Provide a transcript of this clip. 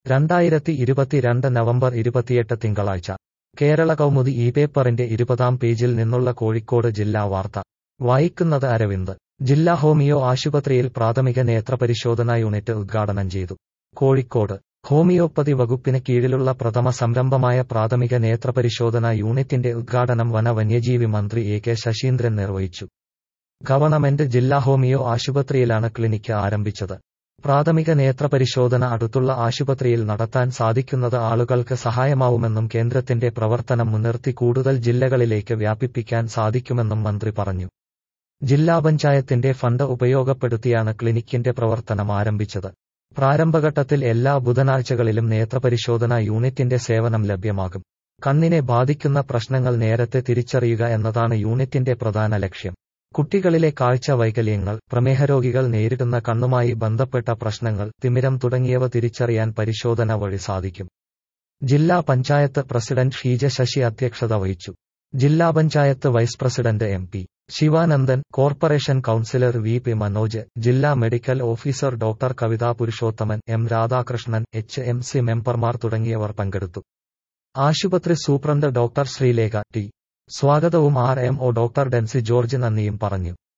രണ്ടായിരത്തി ഇരുപത്തിരണ്ട് നവംബർ ഇരുപത്തിയെട്ട് തിങ്കളാഴ്ച കേരള കൗമുദി ഈ പേപ്പറിന്റെ ഇരുപതാം പേജിൽ നിന്നുള്ള കോഴിക്കോട് ജില്ലാ വാർത്ത വായിക്കുന്നത് അരവിന്ദ് ജില്ലാ ഹോമിയോ ആശുപത്രിയിൽ പ്രാഥമിക നേത്രപരിശോധനാ യൂണിറ്റ് ഉദ്ഘാടനം ചെയ്തു കോഴിക്കോട് ഹോമിയോപ്പതി വകുപ്പിന് കീഴിലുള്ള പ്രഥമ സംരംഭമായ പ്രാഥമിക നേത്രപരിശോധനാ യൂണിറ്റിന്റെ ഉദ്ഘാടനം വന വന്യജീവി മന്ത്രി എ കെ ശശീന്ദ്രൻ നിർവഹിച്ചു ഗവൺമെന്റ് ജില്ലാ ഹോമിയോ ആശുപത്രിയിലാണ് ക്ലിനിക്ക് ആരംഭിച്ചത് പ്രാഥമിക നേത്രപരിശോധന അടുത്തുള്ള ആശുപത്രിയിൽ നടത്താൻ സാധിക്കുന്നത് ആളുകൾക്ക് സഹായമാവുമെന്നും കേന്ദ്രത്തിന്റെ പ്രവർത്തനം മുൻനിർത്തി കൂടുതൽ ജില്ലകളിലേക്ക് വ്യാപിപ്പിക്കാൻ സാധിക്കുമെന്നും മന്ത്രി പറഞ്ഞു ജില്ലാ പഞ്ചായത്തിന്റെ ഫണ്ട് ഉപയോഗപ്പെടുത്തിയാണ് ക്ലിനിക്കിന്റെ പ്രവർത്തനം ആരംഭിച്ചത് പ്രാരംഭഘട്ടത്തിൽ എല്ലാ ബുധനാഴ്ചകളിലും നേത്രപരിശോധനാ യൂണിറ്റിന്റെ സേവനം ലഭ്യമാകും കണ്ണിനെ ബാധിക്കുന്ന പ്രശ്നങ്ങൾ നേരത്തെ തിരിച്ചറിയുക എന്നതാണ് യൂണിറ്റിന്റെ പ്രധാന ലക്ഷ്യം കുട്ടികളിലെ കാഴ്ച വൈകല്യങ്ങൾ പ്രമേഹരോഗികൾ നേരിടുന്ന കണ്ണുമായി ബന്ധപ്പെട്ട പ്രശ്നങ്ങൾ തിമിരം തുടങ്ങിയവ തിരിച്ചറിയാൻ പരിശോധന വഴി സാധിക്കും ജില്ലാ പഞ്ചായത്ത് പ്രസിഡന്റ് ഷീജ ശശി അധ്യക്ഷത വഹിച്ചു ജില്ലാ panchayat vice president M P Sivanandan corporation councillor V P Manoj ജില്ലാ medical officer doctor Kavitha Purushothaman M Radhakrishnan H M C members തുടങ്ങിയവർ പങ്കെടുത്തു ആശുപത്രി സൂപ്രണ്ട് ഡോക്ടർ ശ്രീലേഖ ടി സ്വാഗതവും R M O doctor Dency George നന്ദിയും പറഞ്ഞു